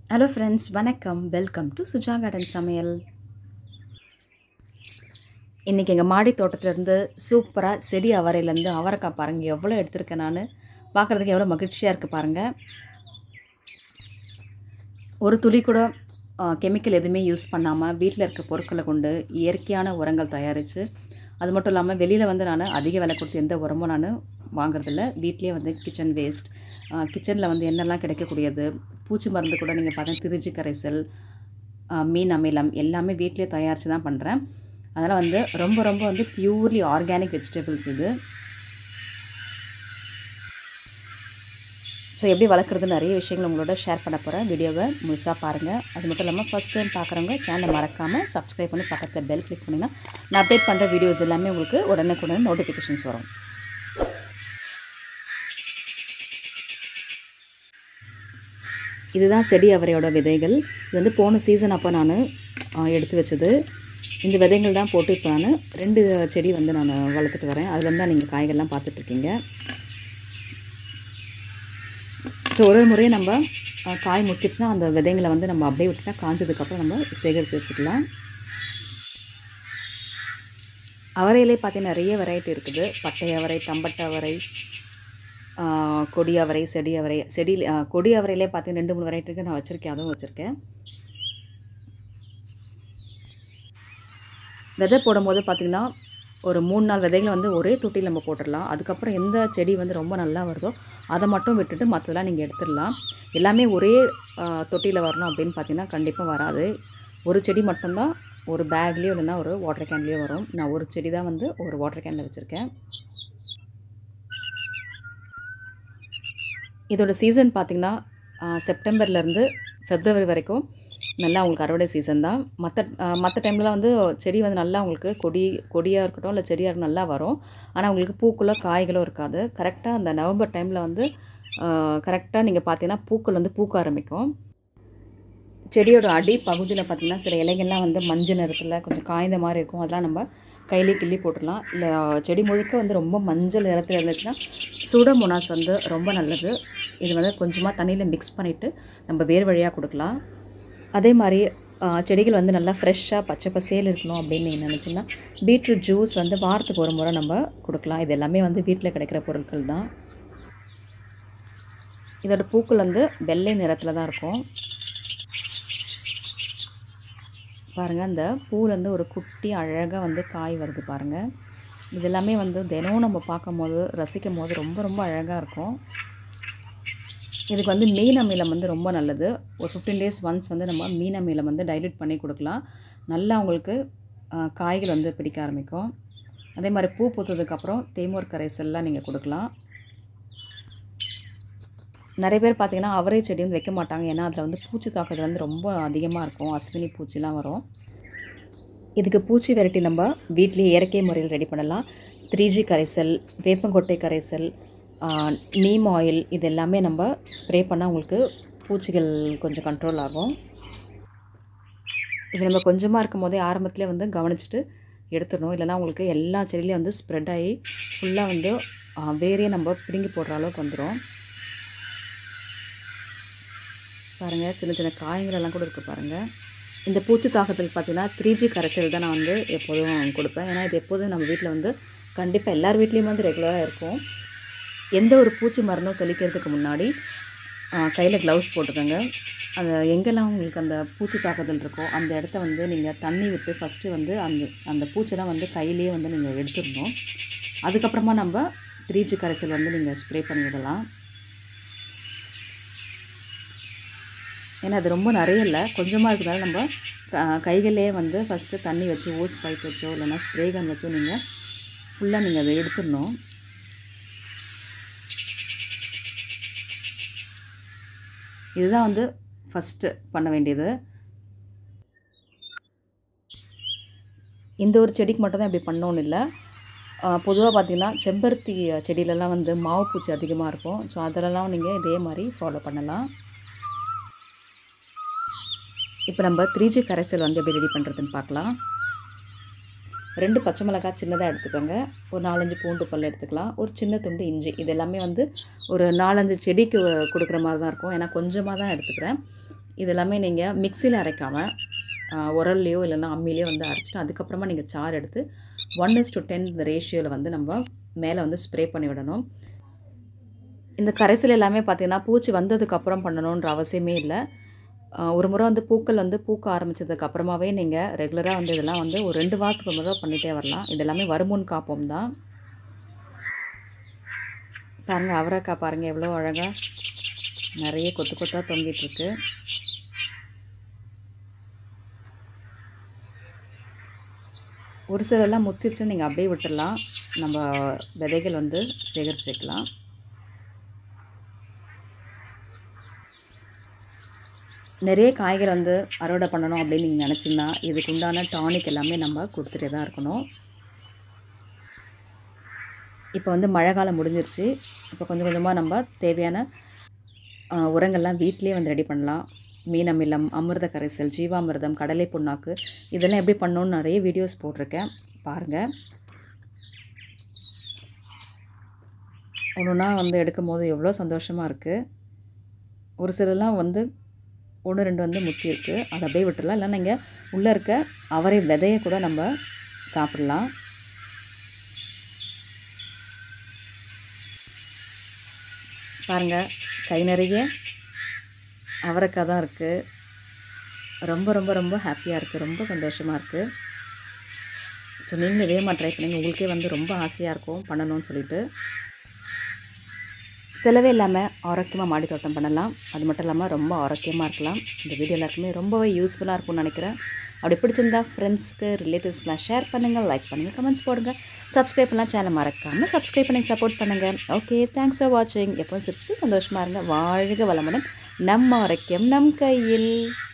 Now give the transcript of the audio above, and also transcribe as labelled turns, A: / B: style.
A: hello friends வணக்கம் welcome to Suja garden சமையல் இன்றைக்கி எங்கள் மாடி தோட்டத்துலேருந்து சூப்பராக செடி அவரையிலேருந்து அவரைக்காய் பாருங்கள் எவ்வளோ எடுத்திருக்கேன் நான் பார்க்குறதுக்கு எவ்வளோ மகிழ்ச்சியாக இருக்குது பாருங்கள் ஒரு துளி கூட கெமிக்கல் எதுவுமே யூஸ் பண்ணாமல் வீட்டில் இருக்க பொருட்களை கொண்டு இயற்கையான உரங்கள் தயாரித்து அது மட்டும் இல்லாமல் வெளியில் வந்து நான் அதிக விலை கொடுத்து எந்த உரமும் நான் வாங்குறதில்ல வீட்லேயே வந்து கிச்சன் வேஸ்ட் கிச்சனில் வந்து என்னெல்லாம் கிடைக்கக்கூடியது பூச்சி மருந்து கூட நீங்கள் பார்த்தா திருச்சி கரைசல் ஆ, மீன் அமிலம் எல்லாமே வீட்டிலே தயாரித்து தான் பண்ணுறேன் அதனால் வந்து ரொம்ப ரொம்ப வந்து பியூர்லி ஆர்கானிக் வெஜிடபிள்ஸ் இது ஸோ எப்படி வளர்க்குறது நிறைய விஷயங்கள் உங்களோட ஷேர் பண்ண போகிறேன் வீடியோவை முழுசாக பாருங்கள் அது மட்டும் இல்லாமல் ஃபஸ்ட் டைம் பார்க்குறவங்க சேனலை மறக்காமல் சப்ஸ்கிரைப் பண்ணி பக்கத்தில் பெல் கிளிக் பண்ணிங்கன்னா நான் அப்டேட் பண்ணுற வீடியோஸ் எல்லாமே உங்களுக்கு உடனுக்குடனே நோட்டிஃபிகேஷன்ஸ் வரும் இதுதான் செடி அவரையோட விதைகள் இது வந்து போன சீசன் அப்போ நான் எடுத்து வச்சது இந்த விதைகள் தான் போட்டு இப்போ நான் ரெண்டு செடி வந்து நான் வளர்த்துட்டு வரேன் அதுலேருந்து தான் நீங்கள் காய்கள்லாம் பார்த்துட்ருக்கீங்க ஸோ ஒரு முறையே நம்ம அஹ், காய் முட்டிச்சுன்னா அந்த விதைங்களை வந்து நம்ம அப்படியே விட்டுட்டா காஞ்சதுக்கப்புறம் நம்ம சேகரித்து வச்சுக்கலாம் அவரையிலே பார்த்தீங்கன்னா நிறைய வெரைட்டி இருக்குது பட்டை அவரை தம்பட்டை அவரை ஆஹ், கொடி அவரை செடி அவரை செடி ஆஹ், கொடி அவரையிலே பார்த்தீங்கன்னா ரெண்டு மூணு வெரைட்டி இருக்குது நான் வச்சுருக்கேன் அதுவும் வச்சுருக்கேன் விதை போடும்போது பார்த்திங்கன்னா ஒரு மூணு நாள் விதைகளை வந்து ஒரே தொட்டியில் நம்ம போட்டுடலாம் அதுக்கப்புறம் எந்த செடி வந்து ரொம்ப நல்லா வருதோ அதை மட்டும் விட்டுட்டு மற்றதெல்லாம் நீங்கள் எடுத்துடலாம் எல்லாமே ஒரே தொட்டியில் வரணும் அப்படின்னு பார்த்தீங்கன்னா கண்டிப்பாக வராது ஒரு செடி மட்டும்தான் ஒரு பேக்லேயோ இல்லைன்னா ஒரு வாட்டர் கேன்லேயோ வரும் நான் ஒரு செடி தான் வந்து ஒரு வாட்டர் கேனில் வச்சுருக்கேன் இதோட சீசன் பார்த்திங்கன்னா செப்டம்பர்லேருந்து ஃபெப்ரவரி வரைக்கும் நல்லா உங்களுக்கு அறுவடை சீசன் தான் மற்ற மற்ற டைம்லலாம் வந்து செடி வந்து நல்லா உங்களுக்கு கொடி கொடியாக இருக்கட்டும் இல்லை செடியாக இருக்கட்டும் நல்லா வரும் ஆனால் உங்களுக்கு பூக்களோ காய்களோ இருக்காது கரெக்டாக அந்த நவம்பர் டைமில் வந்து கரெக்டாக நீங்கள் பார்த்தீங்கன்னா பூக்கள் வந்து பூக்க ஆரம்பிக்கும் செடியோட அடி பகுதியில் பார்த்தீங்கன்னா சில இலைகள்லாம் வந்து மஞ்சள் நிறத்தில் கொஞ்சம் காய்ந்த மாதிரி இருக்கும் அதெல்லாம் நம்ம கையிலே கிள்ளி போட்டுடலாம் இல்லை செடி முழுக்க வந்து ரொம்ப மஞ்சள் நிறத்தில் இருந்துச்சுன்னா சூடோமோனாஸ் வந்து ரொம்ப நல்லது இது வந்து கொஞ்சமாக தண்ணியில் மிக்ஸ் பண்ணிவிட்டு நம்ம வேர் வழியாக கொடுக்கலாம் அதே மாதிரி ஆ, செடிகள் வந்து நல்லா ஃப்ரெஷ்ஷாக பச்சை பசேல் இருக்கணும் அப்படின்னு நீங்கள் நினச்சிங்கன்னா பீட்ரூட் ஜூஸ் வந்து வாரத்துக்கு ஒரு முறை நம்ம கொடுக்கலாம் இது எல்லாமே வந்து வீட்டில் கிடைக்கிற பொருட்கள் தான் இதோட பூக்கள் வந்து வெள்ளை நிறத்தில் தான் இருக்கும் பாருங்கள் அந்த பூலேருந்து ஒரு குட்டி அழகாக வந்து காய் வருது பாருங்கள் இது எல்லாமே வந்து தினமும் நம்ம பார்க்கும் போது ரசிக்கும் போது ரொம்ப ரொம்ப அழகாக இருக்கும் இதுக்கு வந்து மீன் அமிலம் வந்து ரொம்ப நல்லது ஒரு ஃபிஃப்டீன் டேஸ் ஒன்ஸ் வந்து நம்ம மீன் அமிலம் வந்து டைல்யூட் பண்ணி கொடுக்கலாம் நல்லா உங்களுக்கு ஆ, காய்கள் வந்து பிடிக்க ஆரம்பிக்கும் அதே மாதிரி பூ பூத்ததுக்கப்புறம் தேமூர் கரைசல்லாம் நீங்கள் கொடுக்கலாம் நிறைய பேர் பார்த்தீங்கன்னா அவரை செடி வந்து வைக்க மாட்டாங்க ஏன்னா அதில் வந்து பூச்சி தாக்குதல் வந்து ரொம்ப அதிகமாக இருக்கும் அஸ்வினி பூச்சிலாம் வரும் இதுக்கு பூச்சி வெரைட்டி நம்ம வீட்லேயே இயற்கை முறையில் ரெடி பண்ணலாம் த்ரீ ஜி கரைசல் வேப்பங்கொட்டை கரைசல் ஆஹ், நீம் ஆயில் இது எல்லாமே நம்ம ஸ்ப்ரே பண்ணால் உங்களுக்கு பூச்சிகள் கொஞ்சம் கண்ட்ரோல் ஆகும் இது நம்ம கொஞ்சமாக இருக்கும் போதே ஆரம்பத்திலே வந்து கவனிச்சுட்டு எடுத்துடணும் இல்லைன்னா உங்களுக்கு எல்லா செடியிலையும் வந்து ஸ்ப்ரெட் ஆகி ஃபுல்லாக வந்து ஆஹ், வேரே நம்ம பிடுங்கி போடுற அளவுக்கு வந்துடும் பாருங்கள் சின்ன சின்ன காய்கள் எல்லாம் கூட இருக்குது பாருங்கள் இந்த பூச்சி தாக்கத்துக்கு பார்த்தீங்கன்னா த்ரீ ஜி கரைசல் தான் நான் வந்து எப்போதும் கொடுப்பேன் ஏன்னா இது எப்போதும் நம்ம வீட்டில் வந்து கண்டிப்பாக எல்லார் வீட்லேயும் வந்து ரெகுலராக இருக்கும் எந்த ஒரு பூச்சி மருந்தும் தெளிக்கிறதுக்கு முன்னாடி கையில் க்ளவுஸ் போட்டுக்கோங்க அந்த எங்கெல்லாம் உங்களுக்கு அந்த பூச்சி தாக்குதல் இருக்கோ அந்த இடத்த வந்து நீங்கள் தண்ணி விட்டு ஃபஸ்ட்டு வந்து அந்த அந்த பூச்செல்லாம் வந்து கையிலேயே வந்து நீங்கள் எடுத்துடணும் அதுக்கப்புறமா நம்ம த்ரீ ஜி கரைசல் வந்து நீங்கள் ஸ்ப்ரே பண்ணி விடலாம் ஏன்னா அது ரொம்ப நிறைய இல்லை கொஞ்சமாக இருக்கிறதால நம்ம க- கைகளிலே வந்து ஃபஸ்ட்டு தண்ணி வச்சு ஓஸ் பைப் வச்சோ இல்லைன்னா ஸ்ப்ரே கன் வச்சோ நீங்கள் ஃபுல்லாக நீங்கள் அதை எடுத்துடணும் இதுதான் வந்து ஃபஸ்ட்டு பண்ண வேண்டியது இந்த ஒரு செடிக்கு மட்டும் தான் இப்படி பண்ணோன்னு இல்லை பொதுவாக பார்த்தீங்கன்னா செம்பருத்தி செடியிலலாம் வந்து மாவு பூச்சி அதிகமாக இருக்கும் ஸோ அதிலலாம் நீங்கள் இதே மாதிரி ஃபாலோ பண்ணலாம் இப்போ நம்ம த்ரீ ஜி கரைசல் வந்து எப்படி ரெடி பண்ணுறதுன்னு பார்க்கலாம் ரெண்டு பச்சை மிளகாய் சின்னதாக எடுத்துக்கோங்க ஒரு நாலஞ்சு பூண்டு பல் எடுத்துக்கலாம் ஒரு சின்ன துண்டு இஞ்சி இது எல்லாமே வந்து ஒரு நாலஞ்சு செடிக்கு கொடுக்குற மாதிரி தான் இருக்கும் ஏன்னா கொஞ்சமாக தான் எடுத்துக்கிறேன் இது எல்லாமே நீங்கள் மிக்சியில் அரைக்காமல் உரல்லையோ இல்லைன்னா அம்மிலையோ வந்து அரைச்சிட்டு அதுக்கப்புறமா நீங்கள் சாறு எடுத்து ஒன் இஸ் டு டென் இந்த ரேஷியோவில் வந்து நம்ம மேலே வந்து ஸ்ப்ரே பண்ணி விடணும் இந்த கரைசல் எல்லாமே பார்த்திங்கன்னா பூச்சி வந்ததுக்கப்புறம் பண்ணணுன்ற அவசியமே இல்லை ஒரு முறை வந்து பூக்கள் வந்து பூக்க ஆரம்பித்ததுக்கு அப்புறமாவே நீங்கள் ரெகுலராக வந்து இதெல்லாம் வந்து ஒரு ரெண்டு வாரத்துக்கு ஒரு முறை பண்ணிகிட்டே வரலாம் இது எல்லாமே வருமுன் காப்போம் தான் பாருங்கள் அவரைக்காய் பாருங்கள் எவ்வளோ அழகாக நிறைய கொத்து கொத்தாக தொங்கிட்டுருக்கு ஒரு சிலெல்லாம் முத்திருச்சுன்னு நீங்கள் அப்படியே விட்டுடலாம் நம்ம விதைகள் வந்து சேகரித்து வைக்கலாம் நிறைய காய்கள் வந்து அறுவடை பண்ணணும் அப்படின்னு நீங்கள் நினச்சிங்கன்னா இதுக்கு உண்டான டானிக் எல்லாமே நம்ம கொடுத்துட்டே தான் இருக்கணும் இப்போ வந்து மழை காலம் முடிஞ்சிருச்சு இப்போ கொஞ்சம் கொஞ்சமாக நம்ம தேவையான உரங்கள்லாம் வீட்டிலே வந்து ரெடி பண்ணலாம் மீனமில்லம் அமிர்த கரைசல் ஜீவாமிர்தம் கடலை புண்ணாக்கு இதெல்லாம் எப்படி பண்ணணுன்னு நிறைய வீடியோஸ் போட்டிருக்கேன் பாருங்கள் ஒன்றுனா வந்து எடுக்கும் போது எவ்வளோ சந்தோஷமாக இருக்குது ஒரு சிலலாம் வந்து ஒன்று ரெண்டு வந்து முத்தி இருக்குது அதை அப்படியே விட்டுடலாம் இல்லை நீங்கள் உள்ளே இருக்க அவரை விதையை கூட நம்ம சாப்பிட்லாம் பாருங்கள் கை நிறைய அவரைக்காய் தான் இருக்குது ரொம்ப ரொம்ப ரொம்ப ஹாப்பியாக இருக்குது ரொம்ப சந்தோஷமாக இருக்குது ஸோ நீங்களும் இதே மாதிரி ட்ரை பண்ணுங்கள் உங்களுக்கே வந்து ரொம்ப ஆசையாக இருக்கும் பண்ணணும்னு சொல்லிட்டு செலவே இல்லாமல் ஆரோக்கியமாக மாடி தோட்டம் பண்ணலாம் அது மட்டும் இல்லாமல் ரொம்ப ஆரோக்கியமாக இருக்கலாம் இந்த வீடியோ எல்லாருக்குமே ரொம்பவே யூஸ்ஃபுல்லாக இருக்கும்னு நினைக்கிறேன் அப்படி பிடிச்சிருந்தா ஃப்ரெண்ட்ஸ்க்கு ரிலேட்டிவ்ஸ்க்கெலாம் ஷேர் பண்ணுங்கள் லைக் பண்ணுங்கள் கமெண்ட்ஸ் போடுங்க சப்ஸ்கிரைப் பண்ணலாம் சேனல் மறக்காமல் சப்ஸ்கிரைப் பண்ணி சப்போர்ட் பண்ணுங்கள் ஓகே தேங்க்ஸ் ஃபார் வாட்சிங் எப்போவும் சிரிச்சுட்டு சந்தோஷமாக இருங்க வாழ்க வளமுடன் நம் ஆரோக்கியம் நம் கையில்